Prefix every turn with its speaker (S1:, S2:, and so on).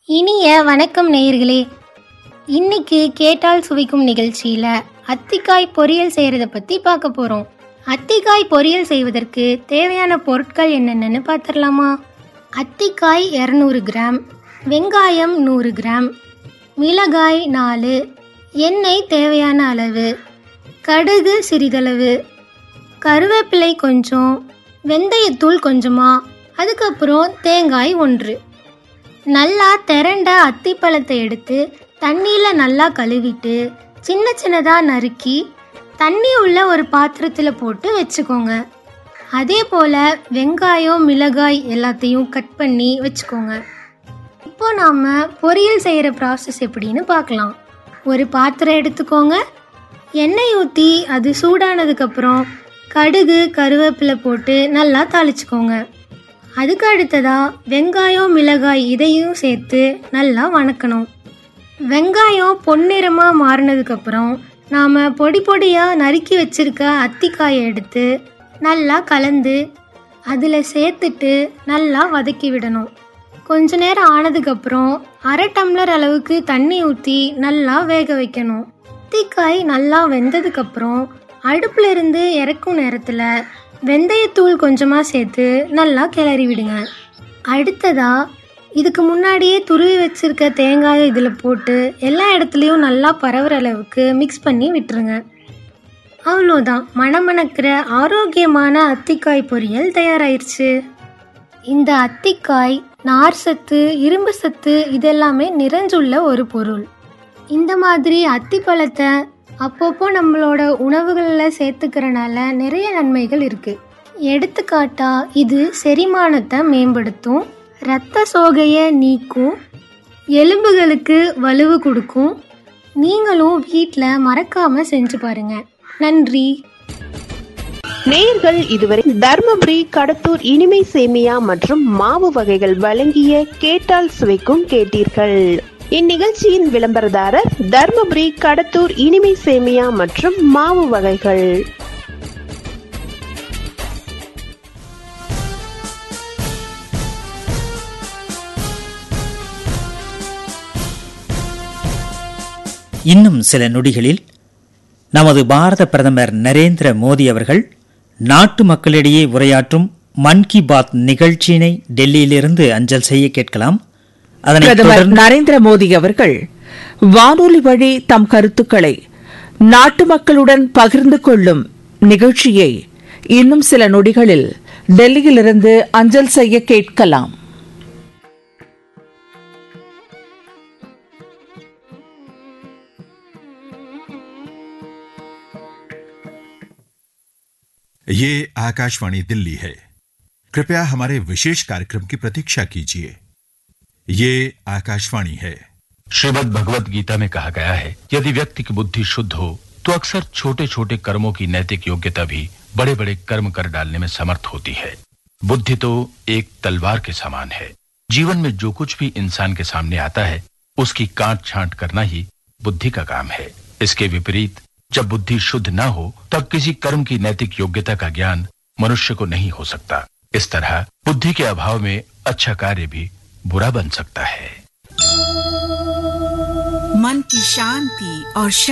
S1: இனிய வணக்கம் நேயர்களே இன்னைக்கு கேட்டால் சுவைக்கும் நிகழ்ச்சியில் அத்திக்காய் பொரியல் செய்கிறத பற்றி பார்க்க போகிறோம் அத்திக்காய் பொரியல் செய்வதற்கு தேவையான பொருட்கள் என்னென்னு பார்த்துடலாமா அத்திக்காய் இரநூறு கிராம் வெங்காயம் நூறு கிராம் மிளகாய் நாலு எண்ணெய் தேவையான அளவு கடுகு சிறிதளவு கருவேப்பிலை கொஞ்சம் வெந்தயத்தூள் கொஞ்சமாக அதுக்கப்புறம் தேங்காய் ஒன்று நல்லா திரண்ட அத்திப்பழத்தை எடுத்து தண்ணியில் நல்லா கழுவிட்டு சின்ன சின்னதாக நறுக்கி தண்ணி உள்ள ஒரு பாத்திரத்தில் போட்டு வச்சுக்கோங்க அதே போல் வெங்காயம் மிளகாய் எல்லாத்தையும் கட் பண்ணி வச்சுக்கோங்க இப்போ நாம் பொரியல் செய்கிற ப்ராசஸ் எப்படின்னு பார்க்கலாம் ஒரு பாத்திரம் எடுத்துக்கோங்க எண்ணெய் ஊற்றி அது சூடானதுக்கப்புறம் கடுகு கருவேப்பிலை போட்டு நல்லா தாளிச்சுக்கோங்க அதுக்கு அடுத்ததா வெங்காயம் மிளகாய் இதையும் சேர்த்து நல்லா வணக்கணும் வெங்காயம் பொன்னிறமாக மாறினதுக்கப்புறம் நாம் பொடி பொடியாக நறுக்கி வச்சிருக்க அத்திக்காயை எடுத்து நல்லா கலந்து அதில் சேர்த்துட்டு நல்லா வதக்கி விடணும் கொஞ்ச நேரம் ஆனதுக்கப்புறம் அரை டம்ளர் அளவுக்கு தண்ணி ஊற்றி நல்லா வேக வைக்கணும் அத்திக்காய் நல்லா வெந்ததுக்கப்புறம் அடுப்புல இருந்து இறக்கும் நேரத்தில் வெந்தயத்தூள் கொஞ்சமாக சேர்த்து நல்லா கிளறி விடுங்க அடுத்ததா இதுக்கு முன்னாடியே துருவி வச்சிருக்க தேங்காயை இதில் போட்டு எல்லா இடத்துலையும் நல்லா பரவுற அளவுக்கு மிக்ஸ் பண்ணி விட்டுருங்க அவ்வளோதான் மணமணக்கிற ஆரோக்கியமான அத்திக்காய் பொரியல் தயாராயிருச்சு இந்த அத்திக்காய் நார் சத்து இரும்பு சத்து இதெல்லாமே நிறைஞ்சுள்ள ஒரு பொருள் இந்த மாதிரி அத்திப்பழத்தை அப்பப்போ நம்மளோட உணவுகளில் சேர்த்துக்கிறனால நிறைய நன்மைகள் இருக்குது எடுத்துக்காட்டா இது செரிமானத்தை மேம்படுத்தும் இரத்த சோகையை நீக்கும் எலும்புகளுக்கு வலுவு கொடுக்கும் நீங்களும் வீட்டில் மறக்காமல் செஞ்சு பாருங்க நன்றி
S2: நேயர்கள் இதுவரை தர்மபுரி கடத்தூர் இனிமை சேமியா மற்றும் மாவு வகைகள் வழங்கிய கேட்டால் சுவைக்கும் கேட்டீர்கள் இந்நிகழ்ச்சியின் விளம்பரதாரர் தர்மபுரி கடத்தூர் இனிமை சேமியா மற்றும் மாவு வகைகள்
S3: இன்னும் சில நொடிகளில் நமது பாரத பிரதமர் நரேந்திர மோடி அவர்கள் நாட்டு மக்களிடையே உரையாற்றும் மன் கி பாத் நிகழ்ச்சியினை டெல்லியிலிருந்து அஞ்சல் செய்ய கேட்கலாம் அதனைத்
S4: பிரதமர்
S3: தொடர்ந்து
S4: நரேந்திர மோடி அவர்கள் வானொலி வழி தம் கருத்துக்களை நாட்டு மக்களுடன் பகிர்ந்து கொள்ளும் நிகழ்ச்சியை இன்னும் சில நொடிகளில் டெல்லியிலிருந்து அஞ்சல் செய்ய கேட்கலாம்
S5: ये आकाशवाणी दिल्ली है कृपया हमारे विशेष कार्यक्रम की प्रतीक्षा कीजिए ये आकाशवाणी है
S6: श्रीमद् भगवत गीता में कहा गया है यदि व्यक्ति की बुद्धि शुद्ध हो तो अक्सर छोटे छोटे कर्मों की नैतिक योग्यता भी बड़े बड़े कर्म कर डालने में समर्थ होती है बुद्धि तो एक तलवार के समान है जीवन में जो कुछ भी इंसान के सामने आता है उसकी काट छांट करना ही बुद्धि का काम है इसके विपरीत जब बुद्धि शुद्ध न हो तब किसी कर्म की नैतिक योग्यता का ज्ञान मनुष्य को नहीं हो सकता इस तरह बुद्धि के अभाव में अच्छा कार्य भी बुरा बन सकता है
S7: मन की शांति और